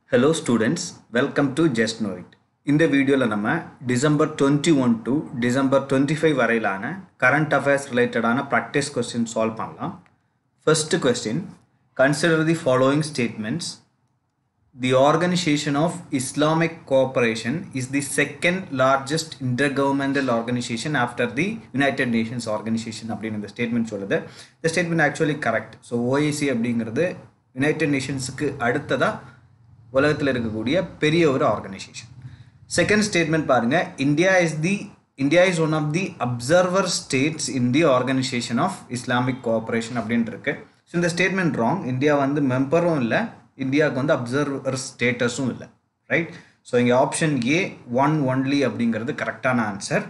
Hello students welcome to just know it இந்த வீடியோவில் நம்ம December twenty one to December twenty five வரையிலான current affairs ரிலேட்டடான practice question solve பண்ணலாம் first question consider the following statements the organisation of Islamic cooperation is the second largest intergovernmental organisation after the United Nations organisation அப்படின்னு இந்த statement சொல்லுது இந்த statement actually correct so OIC அப்படிங்கிறது United நேஷன்ஸுக்கு அடுத்ததாக உலகத்தில் இருக்கக்கூடிய பெரிய ஒரு ஆர்கனைசேஷன் செகண்ட் ஸ்டேட்மெண்ட் பாருங்க India is the India is one of the observer states in the organisation of Islamic cooperation அப்படின்ட்டு இருக்கு ஸோ இந்த ஸ்டேட்மெண்ட் ராங் இந்தியா வந்து மெம்பரும் இல்லை இந்தியாவுக்கு வந்து அப்சர்வர் ஸ்டேட்டஸும் இல்லை ரைட் ஸோ இங்கே ஆப்ஷன் ஏ ஒன் ஒன்லி அப்படிங்கிறது கரெக்டான ஆன்சர்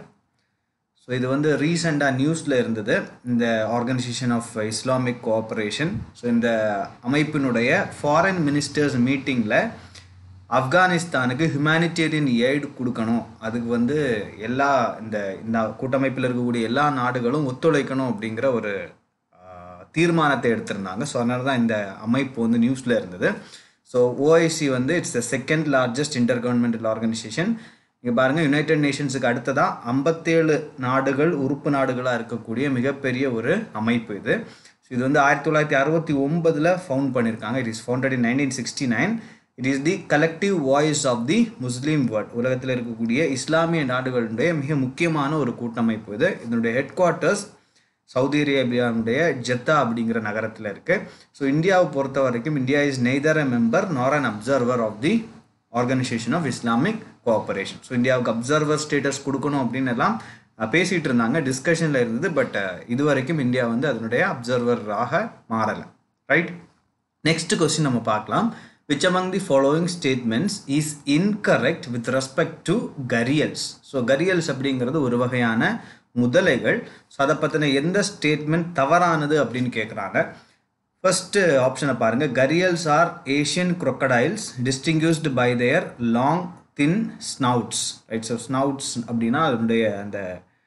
ஸோ இது வந்து ரீசெண்டாக நியூஸில் இருந்தது இந்த organisation of Islamic cooperation so இந்த அமைப்பினுடைய ஃபாரின் மினிஸ்டர்ஸ் மீட்டிங்கில் ஆப்கானிஸ்தானுக்கு ஹியூமானிட்டேரியன் எய்டு கொடுக்கணும் அதுக்கு வந்து எல்லா இந்த இந்த கூட்டமைப்பில் இருக்கக்கூடிய எல்லா நாடுகளும் ஒத்துழைக்கணும் அப்படிங்கிற ஒரு ஆஹ், தீர்மானத்தை எடுத்திருந்தாங்க ஸோ அதனால தான் இந்த அமைப்பு வந்து நியூஸில் இருந்தது ஸோ ஓஐசி வந்து it's the second largest intergovernmental organisation இங்கே பாருங்கள் யுனைடெட் நேஷன்ஸுக்கு அடுத்ததாக ஐம்பத்தேழு நாடுகள் உறுப்பு நாடுகளாக இருக்கக்கூடிய மிகப்பெரிய ஒரு அமைப்பு இது ஸோ இது வந்து ஆயிரத்தி தொள்ளாயிரத்தி அறுபத்தி ஒன்பதில் ஃபவுண்ட் பண்ணியிருக்காங்க it is founded in nineteen sixty nine it is the collective voice of the Muslim world உலகத்தில் இருக்கக்கூடிய இஸ்லாமிய நாடுகளுடைய மிக முக்கியமான ஒரு கூட்டமைப்பு இது இதனுடைய ஹெட் குவார்ட்டர்ஸ் சவுதி அரேபியாவுடைய ஜெத்தா அப்படிங்கிற நகரத்தில் இருக்குது ஸோ இந்தியாவை பொறுத்த வரைக்கும் India is neither a member nor an observer of the organisation of Islamic cooperation so இந்தியாவுக்கு அப்சர்வர் ஸ்டேட்டஸ் கொடுக்கணும் அப்படின்னு எல்லாம் அஹ், பேசிட்டு இருந்தாங்க டிஸ்கஷனில் இருந்தது பட் இது வரைக்கும் இந்தியா வந்து அதனுடைய அப்சர்வராக மாறலை ரைட் நெக்ஸ்ட் கொஸ்டின் நம்ம பார்க்கலாம் which among the following statements is incorrect with respect to gharials so gharials அப்படிங்கிறது ஒரு வகையான முதலைகள் ஸோ அதை பற்றின எந்த ஸ்டேட்மெண்ட் தவறானது அப்படின்னு கேட்குறாங்க ஃபர்ஸ்ட் ஆப்ஷனை பாருங்க gharials are Asian crocodiles distinguished by their long thin snouts right so snouts அப்படின்னா அதனுடைய அந்த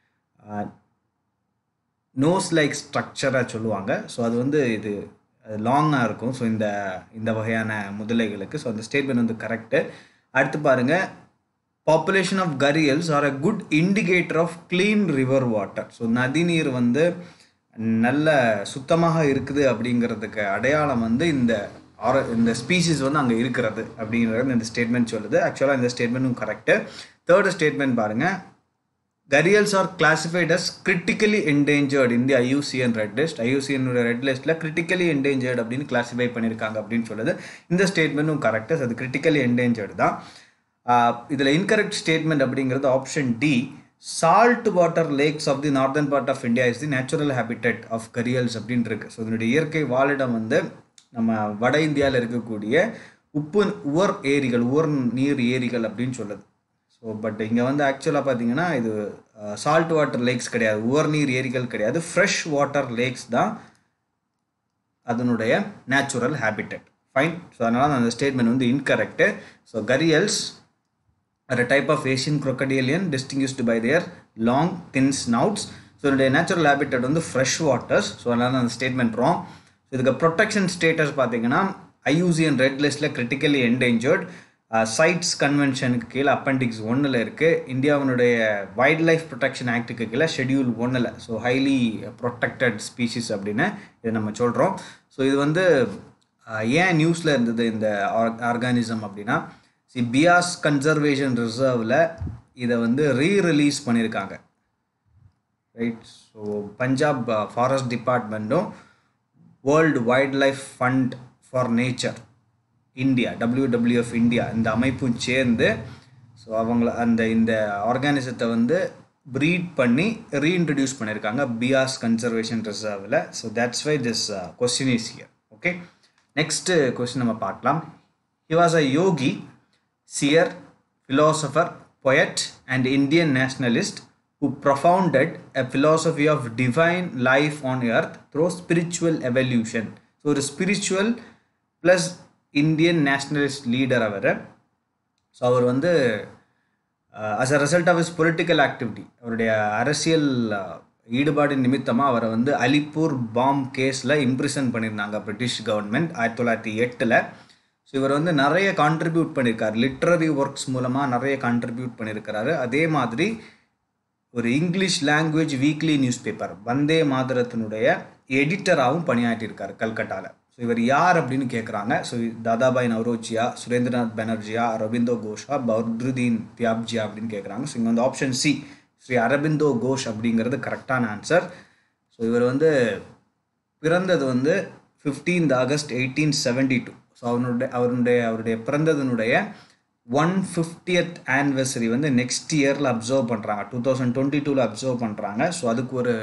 நோஸ் லைக் ஸ்ட்ரக்சராக சொல்லுவாங்க ஸோ அது வந்து இது லாங்காக இருக்கும் ஸோ இந்த இந்த வகையான முதலைகளுக்கு ஸோ அந்த ஸ்டேட்மெண்ட் வந்து கரெக்டு அடுத்து பாருங்க population of gharials are a good indicator of clean river water so நதிநீர் வந்து நல்ல சுத்தமாக இருக்குது அப்படிங்கிறதுக்கு அடையாளம் வந்து இந்த ஆர இந்த ஸ்பீசிஸ் வந்து அங்கே இருக்கிறது அப்படிங்கிறது இந்த ஸ்டேட்மெண்ட் சொல்லுது ஆக்சுவலாக இந்த ஸ்டேட்மெண்ட்டும் கரெக்டு தேர்ட் ஸ்டேட்மெண்ட் பாருங்கள் gharials are classified as critically endangered இந்த ஐயூசிஎன் ரெட் லிஸ்ட் ஐயூசிஎனுடைய ரெட் லிஸ்ட்டில் கிரிட்டிக்கலி என்டேஞ்சர்ட் அப்படின்னு கிளாசிஃபை பண்ணியிருக்காங்க அப்படின்னு சொல்லுது இந்த ஸ்டேட்மெண்ட்டும் கரெக்டு அது கிரிட்டிக்கலி என்டேஞ்சர்டு தான் இதில் இன்கரெக்ட் ஸ்டேட்மெண்ட் அப்படிங்கிறது option D salt water lakes of the northern part of India is the natural habitat of gharials அப்படின்னு இருக்கு ஸோ இதனுடைய இயற்கை வாழிடம் வந்து நம்ம வட இந்தியாவில் இருக்கக்கூடிய உப்பு உவர் ஏரிகள் உவர் நீர் ஏரிகள் அப்படின்னு சொல்லுது ஸோ பட் இங்கே வந்து ஆக்சுவலாக பார்த்தீங்கன்னா இது சால்ட் வாட்டர் லேக்ஸ் கிடையாது உவர் நீர் ஏரிகள் கிடையாது ஃப்ரெஷ் வாட்டர் லேக்ஸ் தான் அதனுடைய நேச்சுரல் ஹேபிட்டட் ஃபைன் ஸோ அதனால் அந்த ஸ்டேட்மெண்ட் வந்து incorrect so gharials are type of Asian crocodilian distinguished by their long thin snouts so இதனுடைய நேச்சுரல் ஹேபிட்டட் வந்து ஃப்ரெஷ் வாட்டர்ஸ் ஸோ அதனால அந்த ஸ்டேட்மெண்ட் ராங் ஸோ இதுக்கு ப்ரொடெக்ஷன் ஸ்டேட்டஸ் பார்த்தீங்கன்னா ஐயூசிஎன் ரெட் லிஸ்ட்டில் கிரிட்டிக்கலி என்டேஞ்சர்ட் சைட்ஸ் கன்வென்ஷனுக்கு கீழே அப்பெண்டிக்ஸ் ஒன்றில் இருக்குது இந்தியாவினுடைய வைல்ட் லைஃப் ப்ரொடெக்ஷன் ஆக்ட்டுக்கு கீழே ஷெடியூல் ஒன்றில் ஸோ ஹைலி ப்ரொடெக்டட் ஸ்பீசிஸ் அப்படின்னு இதை நம்ம சொல்கிறோம் ஸோ இது வந்து அஹ், ஏன் நியூஸில் இருந்தது இந்த ஆர்கானிசம் அப்படின்னா சி பியாஸ் கன்சர்வேஷன் ரிசர்வில் இதை வந்து ரீ ரிலீஸ் பண்ணியிருக்காங்க ரைட் ஸோ பஞ்சாப் ஃபாரஸ்ட் டிபார்ட்மெண்ட்டும் world wild life fund for nature India WWF India இந்த அமைப்பும் சேர்ந்து ஸோ அவங்கள அந்த இந்த ஆர்கானிசத்தை வந்து ப்ரீட் பண்ணி ரீஇன்ட்ரடியூஸ் பண்ணியிருக்காங்க பியாஸ் கன்சர்வேஷன் ரிசர்வில் so that's why this question is here okay next question நம்ம பார்க்கலாம் he was a yogi seer, philosopher, poet, and Indian nationalist who propounded a philosophy of divine life on earth through spiritual evolution. So ஒரு spiritual plus Indian nationalist leader அவர் so அவர் வந்து as a result of is political activity அவருடைய அரசியல் அஹ், ஈடுபாடு நிமித்தமாக அவரை வந்து அலிப்பூர் பாம் கேஸில் இம்ப்ரிசன் பண்ணியிருந்தாங்க பிரிட்டிஷ் கவர்மெண்ட் ஆயிரத்தி தொள்ளாயிரத்தி எட்டில் ஸோ இவர் வந்து நிறைய கான்ட்ரிபியூட் பண்ணியிருக்காரு லிட்ரரி ஒர்க்ஸ் மூலமாக நிறைய கான்ட்ரிபியூட் பண்ணியிருக்கிறாரு அதே மாதிரி ஒரு English language weekly news paper Vande மாதரத்தினுடைய எடிட்டராகவும் பணியாற்றியிருக்காரு கல்கட்டாவில் ஸோ இவர் யார் அப்படின்னு கேட்குறாங்க ஸோ தாதாபாய் நவரோச்சியா சுரேந்திரநாத் பானர்ஜியா அரபிந்தோ கோஷா பர்துதீன் தியாப்ஜியா அப்படின்னு கேட்குறாங்க ஸோ இங்கே வந்து ஆப்ஷன் சி ஸ்ரீ அரபிந்தோ கோஷ் அப்படிங்கிறது கரெக்டான ஆன்சர் ஸோ இவர் வந்து பிறந்தது வந்து fifteenth August eighteen seventy two so அவனுடைய அவருடைய அவருடைய பிறந்ததுனுடைய ஒன் ஃபிஃப்டியத் ஆனிவர்சரி வந்து நெக்ஸ்ட் இயரில் அப்சர்வ் பண்ணுறாங்க டூ தௌசண்ட் டுவெண்ட்டி டூவில் அப்சர்வ் பண்ணுறாங்க ஸோ அதுக்கு ஒரு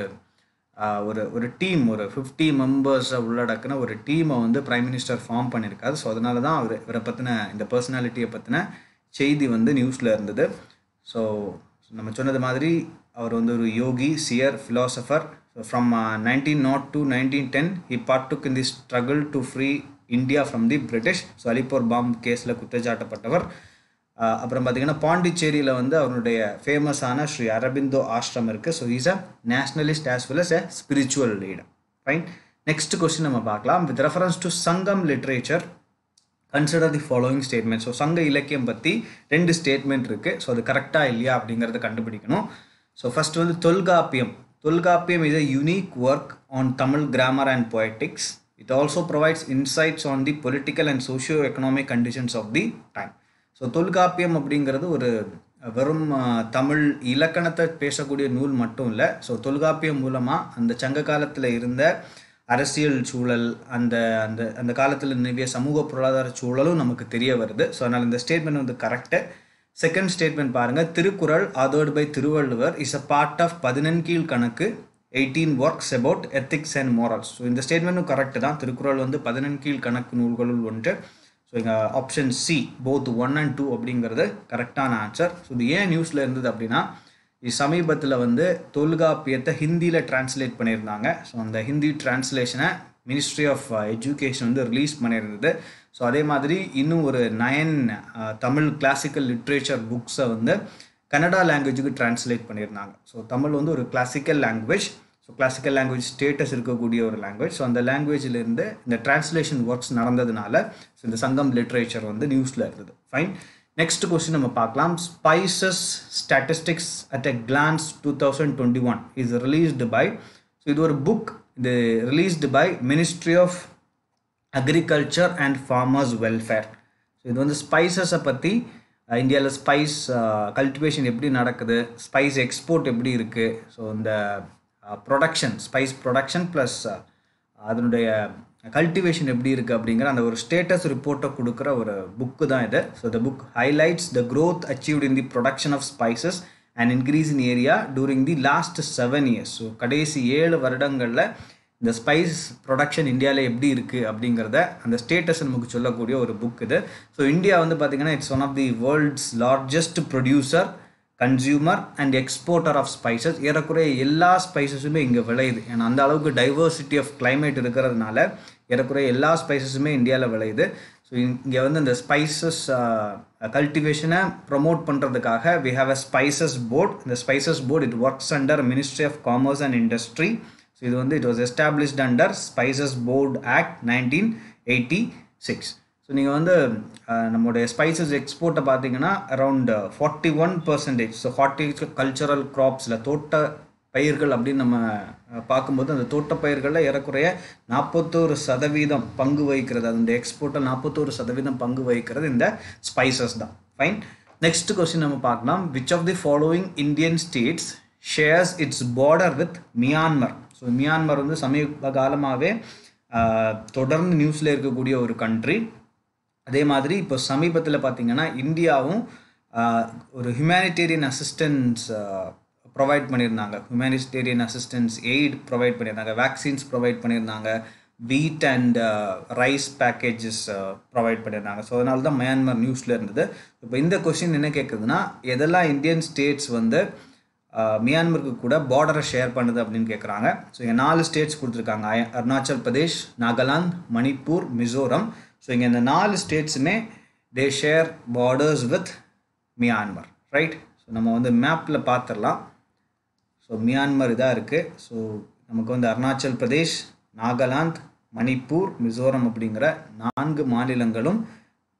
ஒரு ஒரு டீம் ஒரு ஃபிஃப்டி மெம்பர்ஸை உள்ளடக்கின ஒரு டீமை வந்து பிரைம் மினிஸ்டர் ஃபார்ம் பண்ணியிருக்காரு ஸோ அதனால தான் அவர் இவரை பற்றின இந்த பர்சனாலிட்டியை பற்றின செய்தி வந்து நியூஸில் இருந்தது ஸோ நம்ம சொன்னது மாதிரி அவர் வந்து ஒரு yogi seer philosopher from nineteen nought to nineteen ten he partook in the struggle to free India from the British so Alipore bomb கேஸில் குற்றச்சாட்டப்பட்டவர் அப்புறம் பார்த்தீங்கன்னா பாண்டிச்சேரியில் வந்து அவருடைய ஃபேமஸான ஸ்ரீ அரபிந்தோ ஆஷ்ரம் இருக்குது so is a nationalist as well as a spiritual leader fine next question நம்ம பார்க்கலாம் with reference to Sangam literature consider the following statement so சங்க இலக்கியம் பற்றி ரெண்டு ஸ்டேட்மெண்ட் இருக்குது ஸோ அது கரெக்டாக இல்லையா அப்படிங்கிறத கண்டுபிடிக்கணும் ஸோ ஃபஸ்ட் வந்து Tolkappiyam Tolkappiyam is a unique work on Tamil grammar and poetics it also provides insights on the political and socio economic conditions of the time so Tolkappiyam அப்படிங்கிறது ஒரு வெறும் தமிழ் இலக்கணத்தை பேசக்கூடிய நூல் மட்டும் இல்லை ஸோ தொல்காப்பியம் மூலமாக அந்த சங்க காலத்தில் இருந்த அரசியல் சூழல் அந்த அந்த அந்த காலத்தில் நிலவிய சமூக பொருளாதார சூழலும் நமக்கு தெரிய வருது ஸோ அதனால் இந்த ஸ்டேட்மெண்ட் வந்து கரெக்டு செகண்ட் ஸ்டேட்மெண்ட் பாருங்கள் திருக்குறள் ஆதோடு by Thiruvalluvar is a part of Pathinenkeezh Kanakku eighteen works about ethics and morals so இந்த ஸ்டேட்மெண்ட்டும் கரெக்டு தான் திருக்குறள் வந்து பதினெண்கீழ் கணக்கு நூல்களுள் ஒன்று ஸோ இங்கே option C both one and two அப்படிங்கிறது கரெக்டான ஆன்சர் ஸோ இது ஏன் நியூஸில் இருந்தது அப்படின்னா சமீபத்தில் வந்து தொல்காப்பியத்தை ஹிந்தியில் டிரான்ஸ்லேட் பண்ணியிருந்தாங்க ஸோ அந்த ஹிந்தி டிரான்ஸ்லேஷனை மினிஸ்ட்ரி ஆஃப் எஜுகேஷன் வந்து ரிலீஸ் பண்ணியிருந்தது ஸோ அதே மாதிரி இன்னும் ஒரு நயன் தமிழ் கிளாசிக்கல் லிட்ரேச்சர் புக்ஸை வந்து கன்னடா லாங்குவேஜுக்கு டிரான்ஸ்லேட் பண்ணியிருந்தாங்க ஸோ தமிழ் வந்து ஒரு classical language so classical language status இருக்கக்கூடிய ஒரு லாங்குவேஜ் ஸோ அந்த லாங்குவேஜிலேருந்து இந்த டிரான்ஸ்லேஷன் ஒர்க்ஸ் நடந்ததுனால ஸோ இந்த சங்கம் லிட்ரேச்சர் வந்து நியூஸில் இருந்தது ஃபைன் நெக்ஸ்ட் கொஸ்டின் நம்ம பார்க்கலாம் spices statistics at a glance two thousand twenty one is released by so இது ஒரு புக் இது released by ministry of agriculture and farmers welfare so இது வந்து ஸ்பைசஸை பற்றி இந்தியாவில் ஸ்பைஸ் கல்டிவேஷன் எப்படி நடக்குது ஸ்பைஸ் எக்ஸ்போர்ட் எப்படி இருக்குது ஸோ இந்த ப்ரொடக்ஷன் ஸ்பைஸ் ப்ரொடக்ஷன் ப்ளஸ் அதனுடைய கல்டிவேஷன் எப்படி இருக்குது அப்படிங்கிற அந்த ஒரு ஸ்டேட்டஸ் ரிப்போர்ட்டை கொடுக்குற ஒரு புக்கு தான் இது so the book highlights the growth achieved in the production of spices and increase in area during the last seven years so கடைசி ஏழு வருடங்களில் இந்த ஸ்பைஸ் ப்ரொடக்ஷன் இந்தியாவில் எப்படி இருக்குது அப்படிங்கிறத அந்த ஸ்டேட்டஸ் நமக்கு சொல்லக்கூடிய ஒரு புக் இது ஸோ இந்தியா வந்து பார்த்திங்கன்னா it's one of the world's largest producer consumer and exporter of spices ஏறக்குறைய எல்லா ஸ்பைசஸுமே இங்கே விளையுது ஏன்னா அந்த அளவுக்கு டைவர்சிட்டி ஆஃப் கிளைமேட் இருக்கிறதுனால ஏறக்குறைய எல்லா ஸ்பைசஸுமே இந்தியாவில் விளையுது ஸோ இங்கே வந்து இந்த ஸ்பைசஸ் கல்டிவேஷனை ப்ரொமோட் பண்ணுறதுக்காக we have a spices board இந்த spices board it works under ministry of commerce and industry so இது வந்து it was established under spices board act nineteen eighty six so நீங்கள் வந்து நம்மளுடைய ஸ்பைசஸ் எக்ஸ்போர்ட்டை பார்த்தீங்கன்னா around forty one percentage so horticultural க்ராப்ஸில் தோட்ட பயிர்கள் அப்படின்னு நம்ம பார்க்கும்போது அந்த தோட்ட பயிர்களில் ஏறக்குறைய நாற்பத்தோரு சதவீதம் பங்கு வகிக்கிறது அதனுடைய எக்ஸ்போர்ட்டில் நாற்பத்தோரு சதவீதம் பங்கு வகிக்கிறது இந்த ஸ்பைசஸ் தான் ஃபைன் நெக்ஸ்ட் கொஸ்டின் நம்ம பார்க்கலாம் which of the following Indian states shares its border with Myanmar so Myanmar வந்து சமீப காலமாகவே தொடர்ந்து நியூஸில் இருக்கக்கூடிய ஒரு கண்ட்ரி அதே மாதிரி இப்போ சமீபத்தில் பார்த்தீங்கன்னா இந்தியாவும் ஒரு ஹியூமனிடேரியன் அசிஸ்டன்ஸ் ப்ரொவைட் பண்ணியிருந்தாங்க ஹியூமனிடேரியன் அசிஸ்டன்ஸ் எய்ட் ப்ரொவைட் பண்ணியிருந்தாங்க வேக்சின்ஸ் ப்ரொவைட் பண்ணியிருந்தாங்க wheat and rice packages provide பண்ணியிருந்தாங்க ஸோ அதனால தான் மியான்மர் நியூஸில் இருந்தது இப்போ இந்த கொஸ்டின் என்ன கேட்குதுன்னா எதெல்லாம் இந்தியன் ஸ்டேட்ஸ் வந்து மியான்மருக்கு கூட பார்டரை ஷேர் பண்ணுது அப்படின்னு கேட்குறாங்க ஸோ இங்கே நாலு ஸ்டேட்ஸ் கொடுத்துருக்காங்க அருணாச்சல் பிரதேஷ் நாகாலாந்து மணிப்பூர் மிசோரம் ஸோ இங்கே இந்த நாலு ஸ்டேட்ஸுமே they share borders with Myanmar right so நம்ம வந்து மேப்பில் பார்த்துடலாம் ஸோ மியான்மர் இதாக இருக்குது ஸோ நமக்கு வந்து அருணாச்சல் பிரதேஷ் நாகாலாந்து மணிப்பூர் மிசோரம் அப்படிங்கிற நான்கு மாநிலங்களும்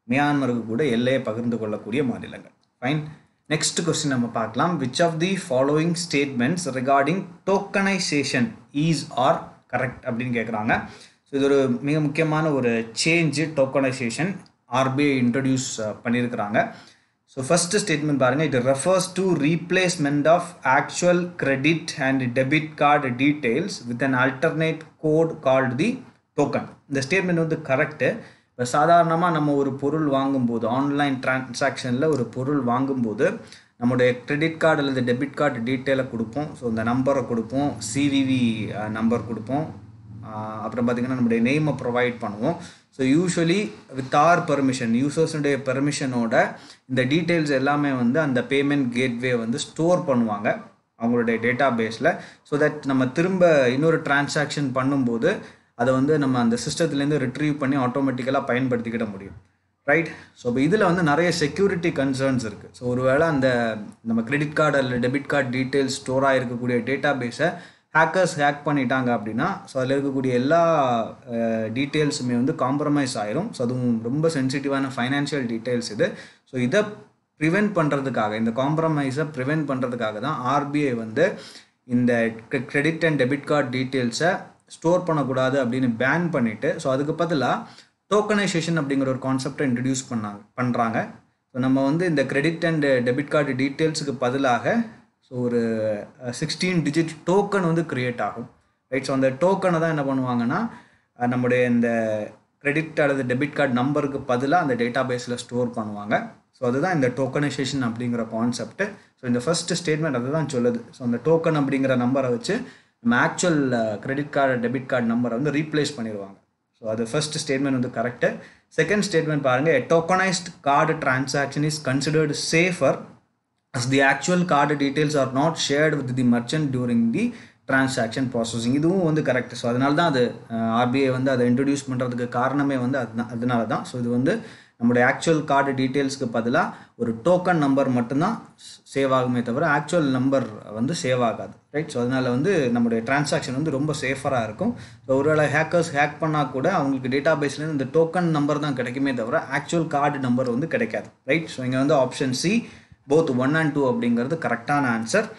மியான்மருக்கு கூட எல்லையை பகிர்ந்து கொள்ளக்கூடிய மாநிலங்கள் ஃபைன் நெக்ஸ்ட் கொஸ்டின் நம்ம பார்க்கலாம் which of the following statements regarding tokenization is are correct அப்படின்னு கேட்குறாங்க ஸோ இது ஒரு மிக முக்கியமான ஒரு சேஞ்சு டோக்கனைசேஷன் ஆர்பிஐ இன்ட்ரடியூஸ் பண்ணியிருக்கிறாங்க ஸோ ஃபர்ஸ்ட் ஸ்டேட்மெண்ட் பாருங்கள் it refers to replacement of actual credit and debit card details with an alternate code called the token இந்த ஸ்டேட்மெண்ட் வந்து கரெக்டு இப்போ சாதாரணமாக நம்ம ஒரு பொருள் வாங்கும்போது ஆன்லைன் டிரான்சாக்ஷனில் ஒரு பொருள் வாங்கும்போது நம்முடைய கிரெடிட் கார்டு அல்லது டெபிட் கார்டு டீட்டெயிலை கொடுப்போம் ஸோ இந்த நம்பரை கொடுப்போம் சிவிவி நம்பர் கொடுப்போம் அப்புறம் பார்த்திங்கன்னா நம்முடைய நேமை ப்ரொவைட் பண்ணுவோம் so usually with our permission யூசர்ஸுடைய பெர்மிஷனோட இந்த டீட்டெயில்ஸ் எல்லாமே வந்து அந்த பேமெண்ட் கேட்வே வந்து ஸ்டோர் பண்ணுவாங்க அவங்களுடைய டேட்டா பேஸில் ஸோ தட் நம்ம திரும்ப இன்னொரு டிரான்சாக்ஷன் பண்ணும்போது அதை வந்து நம்ம அந்த சிஸ்டத்துலேருந்து ரிட்ரீவ் பண்ணி ஆட்டோமேட்டிக்கலாக பயன்படுத்திக்கிட முடியும் ரைட் ஸோ இப்போ இதில் வந்து நிறைய செக்யூரிட்டி கன்சர்ன்ஸ் இருக்குது ஸோ ஒருவேளை அந்த நம்ம கிரெடிட் கார்டு அல்லது டெபிட் கார்டு டீட்டெயில்ஸ் ஸ்டோர் ஆகிருக்கக்கூடிய டேட்டா பேஸை ஹேக்கர்ஸ் ஹேக் பண்ணிட்டாங்க அப்படின்னா ஸோ அதில் இருக்கக்கூடிய எல்லா டீட்டெயில்ஸுமே வந்து காம்ப்ரமைஸ் ஆயிரும் ஸோ அதுவும் ரொம்ப சென்சிட்டிவான ஃபைனான்ஷியல் டீட்டெயில்ஸ் இது ஸோ இதை ப்ரிவெண்ட் பண்ணுறதுக்காக இந்த காம்ப்ரமைஸை ப்ரிவெண்ட் பண்ணுறதுக்காக தான் ஆர்பிஐ வந்து இந்த கிரெடிட் அண்ட் டெபிட் கார்டு டீட்டெயில்ஸை ஸ்டோர் பண்ணக்கூடாது அப்படின்னு பேன் பண்ணிவிட்டு ஸோ அதுக்கு பதிலாக டோக்கனைசேஷன் அப்படிங்கிற ஒரு கான்செப்டை இன்ட்ரடியூஸ் பண்ணாங்க பண்ணுறாங்க ஸோ நம்ம வந்து இந்த கிரெடிட் அண்ட் டெபிட் கார்டு டீட்டெயில்ஸுக்கு பதிலாக ஸோ ஒரு சிக்ஸ்டீன் டிஜிட் டோக்கன் வந்து க்ரியேட் ஆகும் ரைட் ஸோ அந்த டோக்கனை தான் என்ன பண்ணுவாங்கன்னா நம்முடைய இந்த கிரெடிட் அல்லது டெபிட் கார்டு நம்பருக்கு பதிலாக அந்த டேட்டா பேஸில் ஸ்டோர் பண்ணுவாங்க ஸோ அதுதான் இந்த டோக்கனைசேஷன் அப்படிங்கிற கான்செப்ட் ஸோ இந்த ஃபர்ஸ்ட் ஸ்டேட்மெண்ட் அதுதான் சொல்லுது ஸோ அந்த டோக்கன் அப்படிங்கிற நம்பரை வச்சு நம்ம actual credit card debit card நம்பரை வந்து ரீப்ளேஸ் பண்ணிடுவாங்க ஸோ அது ஃபர்ஸ்ட் ஸ்டேட்மெண்ட் வந்து கரெக்டு செகண்ட் ஸ்டேட்மெண்ட் பாருங்கள் a tokenized card transaction is considered safer as the actual card details are not shared with the merchant during the transaction processing இதுவும் வந்து correct so அதனால தான் அது RBI வந்து அதை இன்ட்ரடியூஸ் பண்ணுறதுக்கு காரணமே வந்து அதுதான் அதனால தான் ஸோ இது வந்து நம்மளுடைய ஆக்சுவல் கார்டு டீட்டெயில்ஸ்க்கு பதிலாக ஒரு டோக்கன் நம்பர் மட்டும்தான் சேவ் ஆகுமே தவிர ஆக்சுவல் நம்பர் வந்து சேவ் ஆகாது ரைட் ஸோ அதனால் வந்து நம்மளுடைய டிரான்சாக்ஷன் வந்து ரொம்ப சேஃபராக இருக்கும் ஸோ ஒருவேளை ஹேக்கர்ஸ் ஹேக் பண்ணால் கூட அவங்களுக்கு டேட்டா பேஸ்லேருந்து இந்த டோக்கன் நம்பர் தான் கிடைக்குமே தவிர ஆக்சுவல் கார்டு நம்பர் வந்து கிடைக்காது ரைட் ஸோ இங்கே வந்து option C both one and two அப்படிங்கிறது கரெக்டான answer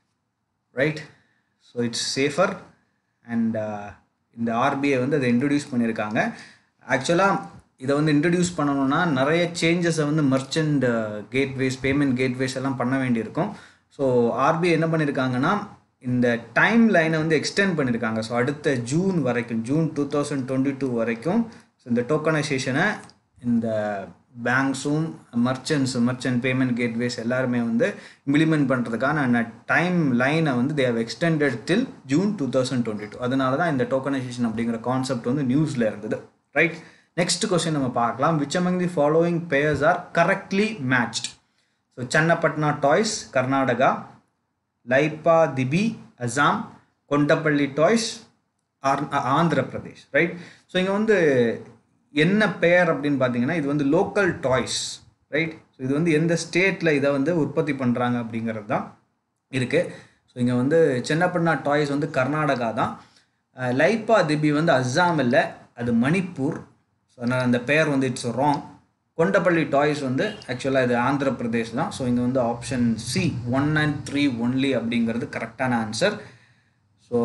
right so it's safer and இந்த ஆர்பிஐ வந்து அதை இன்ட்ரடியூஸ் பண்ணியிருக்காங்க ஆக்சுவலாக இதை வந்து இன்ட்ரடியூஸ் பண்ணணும்னா நிறைய சேஞ்சஸை வந்து மர்ச்சன்ட் கேட்வேஸ் பேமெண்ட் கேட்வேஸ் எல்லாம் பண்ண வேண்டியிருக்கும் ஸோ ஆர்பிஐ என்ன பண்ணியிருக்காங்கன்னா இந்த டைம் லைனை வந்து எக்ஸ்டெண்ட் பண்ணியிருக்காங்க ஸோ அடுத்த ஜூன் வரைக்கும் June two thousand twenty two வரைக்கும் ஸோ இந்த டோக்கனைசேஷனை இந்த பேங்க்ஸும் மர்ச்சன்ட்ஸ் மர்ச்சன்ட் பேமெண்ட் கேட்வேஸ் எல்லாருமே வந்து இம்ப்ளிமெண்ட் பண்ணுறதுக்கான டைம் லைனை வந்து they've extended till June two thousand twenty two அதனால தான் இந்த டோக்கனைசேஷன் அப்படிங்கிற கான்செப்ட் வந்து நியூஸில் இருந்தது ரைட் நெக்ஸ்ட் கொஸ்டின் நம்ம பார்க்கலாம் which among the following pairs are correctly matched so Channapatna toys Karnataka லைப்பா திபி Assam Kondapalli toys are Andhra Pradesh right so இங்கே வந்து என்ன பெயர் அப்படின்னு பார்த்தீங்கன்னா இது வந்து லோக்கல் டாய்ஸ் ரைட் ஸோ இது வந்து எந்த ஸ்டேட்டில் இதை வந்து உற்பத்தி பண்ணுறாங்க அப்படிங்கிறது தான் இருக்குது ஸோ இங்கே வந்து சென்னப்பண்ணா டாய்ஸ் வந்து கர்நாடகா தான் லைப்பா திபி வந்து அஸ்ஸாம் இல்லை அது மணிப்பூர் ஸோ அதனால் அந்த பெயர் வந்து இட்ஸ் ராங் கொண்டப்பள்ளி டாய்ஸ் வந்து ஆக்சுவலாக இது ஆந்திர பிரதேஷ் தான் ஸோ இங்கே வந்து option C one and three only அப்படிங்கிறது கரெக்டான ஆன்சர் ஸோ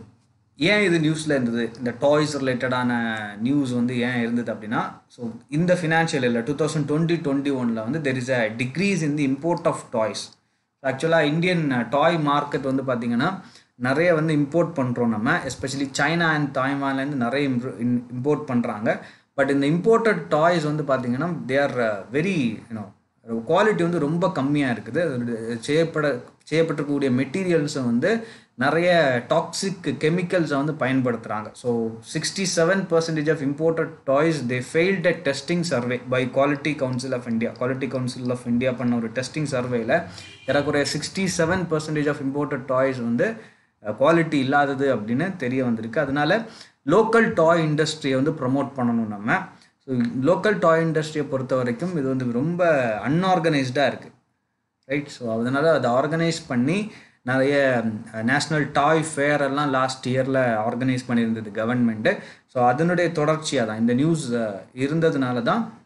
ஏன் இது நியூஸில் இருந்தது இந்த டாய்ஸ் ரிலேட்டடான நியூஸ் வந்து ஏன் இருந்தது அப்படின்னா ஸோ இந்த ஃபினான்ஷியல் இல்லை டூ தௌசண்ட் டுவெண்ட்டி டுவெண்ட்டி ஒனில் வந்து there is a decrease in the import of toys ஆக்சுவலாக இந்தியன் டாய் மார்க்கெட் வந்து பார்த்திங்கன்னா நிறைய வந்து இம்போர்ட் பண்ணுறோம் நம்ம எஸ்பெஷலி சைனா அண்ட் தாய்வான்லேருந்து நிறைய இம்போர்ட் பண்ணுறாங்க பட் இந்த இம்போர்ட்டட் டாய்ஸ் வந்து பார்த்திங்கன்னா they are very you know quality வந்து ரொம்ப கம்மியாக இருக்குது செய்யப்பட செய்யப்பட்டிருக்கக்கூடிய மெட்டீரியல்ஸை வந்து நிறைய டாக்ஸிக் கெமிக்கல்ஸை வந்து பயன்படுத்துகிறாங்க so sixty seven percentage of imported toys they failed at testing survey by quality council of India quality council of India பண்ண ஒரு டெஸ்டிங் சர்வேல ஏறக்குறைய sixty seven percentage of imported toys வந்து குவாலிட்டி இல்லாதது அப்படின்னு தெரிய வந்திருக்கு அதனால லோக்கல் டாய் இண்டஸ்ட்ரியை வந்து ப்ரமோட் பண்ணணும் நம்ம ஸோ லோக்கல் டாய் இண்டஸ்ட்ரியை பொறுத்த வரைக்கும் இது வந்து ரொம்ப அன்ஆர்கனைஸ்டாக இருக்குது ரைட் ஸோ அதனால் அதை ஆர்கனைஸ் பண்ணி நிறைய நேஷ்னல் டாய் ஃபேர் எல்லாம் லாஸ்ட் இயரில் ஆர்கனைஸ் பண்ணியிருந்தது கவர்மெண்ட்டு ஸோ அதனுடைய தொடர்ச்சியாக தான் இந்த நியூஸ் இருந்ததுனால தான்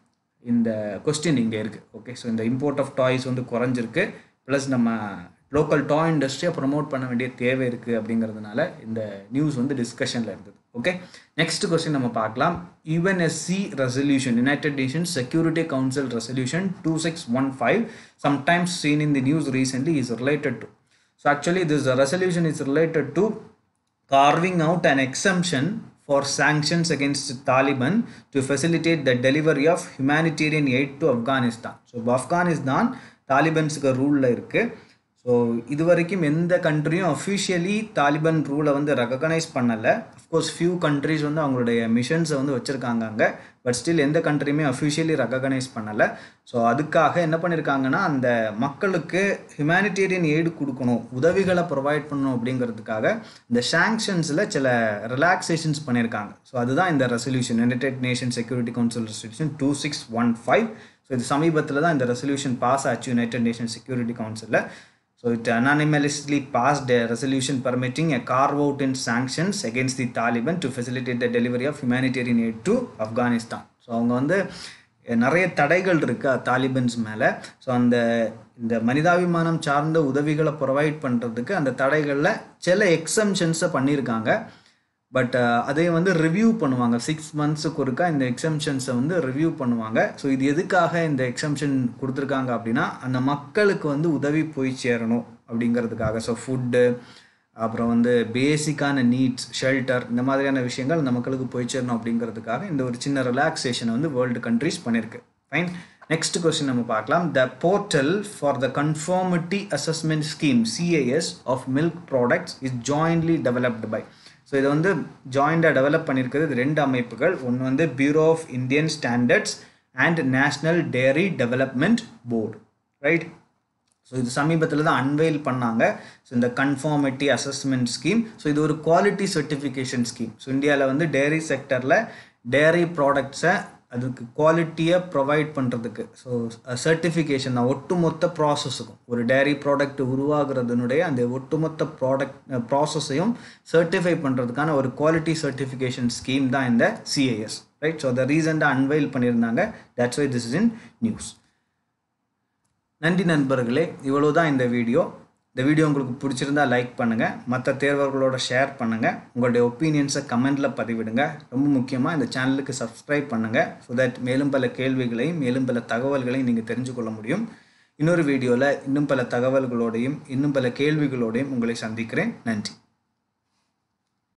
இந்த கொஸ்டின் இங்கே இருக்குது ஓகே ஸோ இந்த இம்போர்ட் ஆஃப் டாய்ஸ் வந்து குறைஞ்சிருக்கு ப்ளஸ் நம்ம லோக்கல் டாய் இண்டஸ்ட்ரியை ப்ரொமோட் பண்ண வேண்டிய தேவை இருக்குது அப்படிங்கிறதுனால இந்த நியூஸ் வந்து டிஸ்கஷனில் இருந்தது ஓகே நெக்ஸ்ட் கொஸ்டின் நம்ம பார்க்கலாம் UNSC resolution United Nations Security Council resolution two six one five sometimes seen in the news recently is related to so actually this resolution is related to carving out an exemption for sanctions against Taliban to facilitate the delivery of humanitarian aid to Afghanistan. So Afghanistan தாலிபன்ஸுக்கு ரூலில் இருக்குது so இது வரைக்கும் எந்த கண்ட்ரியும் officially Taliban ரூலை வந்து recognise பண்ணலை of course few countries வந்து அவங்களுடைய மிஷன்ஸை வந்து வச்சுருக்காங்க அங்கே பட் ஸ்டில் எந்த கண்ட்ரியுமே அஃபிஷியலி ரெக்கக்னைஸ் பண்ணலை ஸோ அதுக்காக என்ன பண்ணியிருக்காங்கன்னா அந்த மக்களுக்கு ஹியூமானிட்டேரியன் எய்டு கொடுக்கணும் உதவிகளை ப்ரொவைட் பண்ணணும் அப்படிங்கிறதுக்காக இந்த சாங்ஷன்ஸில் சில ரிலாக்ஸேஷன்ஸ் பண்ணியிருக்காங்க ஸோ அதுதான் இந்த resolution United Nation Security Council resolution two six one five so இது சமீபத்தில் தான் இந்த ரெசல்யூஷன் பாஸ் ஆச்சு யுனைடெட் நேஷன் செக்யூரிட்டி கவுன்சிலில் So it anonymously passed a resolution permitting a carve out in sanctions against the Taliban to facilitate the delivery of humanitarian aid to Afghanistan. So அவங்க வந்து நிறைய தடைகள் இருக்கு தாலிபன்ஸ் மேலே so அந்த இந்த மனிதாபிமானம் சார்ந்த உதவிகளை ப்ரொவைட் பண்ணுறதுக்கு அந்த தடைகளில் சில எக்ஸம்ஷன்ஸை பண்ணியிருக்காங்க பட் அதை வந்து ரிவ்யூ பண்ணுவாங்க சிக்ஸ் மந்த்ஸுக்கு ஒருக்கா இந்த எக்ஸம்ஷன்ஸை வந்து ரிவ்யூ பண்ணுவாங்க ஸோ இது எதுக்காக இந்த எக்ஸம்ஷன் கொடுத்துருக்காங்க அப்படின்னா அந்த மக்களுக்கு வந்து உதவி போய் சேரணும் அப்படிங்கிறதுக்காக ஸோ ஃபுட்டு அப்புறம் வந்து பேசிக்கான நீட்ஸ் ஷெல்டர் இந்த மாதிரியான விஷயங்கள் அந்த மக்களுக்கு போய் சேரணும் அப்படிங்கிறதுக்காக இந்த ஒரு சின்ன ரிலாக்ஸேஷனை வந்து வேர்ல்டு கண்ட்ரிஸ் பண்ணியிருக்கு ஃபைன் நெக்ஸ்ட் கொஸ்டின் நம்ம பார்க்கலாம் the portal for the conformity assessment scheme CAS of milk products is jointly developed by so இதை வந்து ஜாயிண்டாக டெவலப் பண்ணியிருக்கிறது இது ரெண்டு அமைப்புகள் ஒன்று வந்து Bureau of Indian Standards and National Dairy Development Board right so இது சமீபத்தில் தான் அன்வெயில் பண்ணாங்க ஸோ இந்த கன்ஃபார்மிட்டி அசஸ்மெண்ட் ஸ்கீம் ஸோ இது ஒரு குவாலிட்டி சர்டிஃபிகேஷன் ஸ்கீம் ஸோ இந்தியாவில் வந்து டேரி செக்டரில் டேரி ப்ராடக்ட்ஸை அதுக்கு குவாலிட்டியை ப்ரொவைட் பண்ணுறதுக்கு ஸோ சர்டிஃபிகேஷன் தான் ஒட்டுமொத்த ப்ராசஸுக்கும் ஒரு டேரி ப்ராடக்ட் உருவாகிறதுனுடைய அந்த ஒட்டுமொத்த ப்ராடக்ட் ப்ராசஸையும் சர்டிஃபை பண்ணுறதுக்கான ஒரு குவாலிட்டி சர்டிஃபிகேஷன் ஸ்கீம் தான் இந்த சிஏஎஸ் ரைட் ஸோ அதை ரீசெண்டாக அன்வைல் பண்ணியிருந்தாங்க that's why this is in news நன்றி நண்பர்களே இவ்வளோ தான் இந்த வீடியோ இந்த வீடியோ உங்களுக்கு பிடிச்சிருந்தா லைக் பண்ணுங்கள் மற்ற தேர்வர்களோட ஷேர் பண்ணுங்கள் உங்களுடைய ஒப்பீனியன்ஸை கமெண்டில் பதிவிடுங்க ரொம்ப முக்கியமாக இந்த சேனலுக்கு சப்ஸ்கிரைப் பண்ணுங்கள் ஸோ தட் மேலும் பல கேள்விகளையும் மேலும் பல தகவல்களையும் நீங்கள் தெரிஞ்சு கொள்ள முடியும் இன்னொரு வீடியோவில் இன்னும் பல தகவல்களோடையும் இன்னும் பல கேள்விகளோடையும் உங்களை சந்திக்கிறேன் நன்றி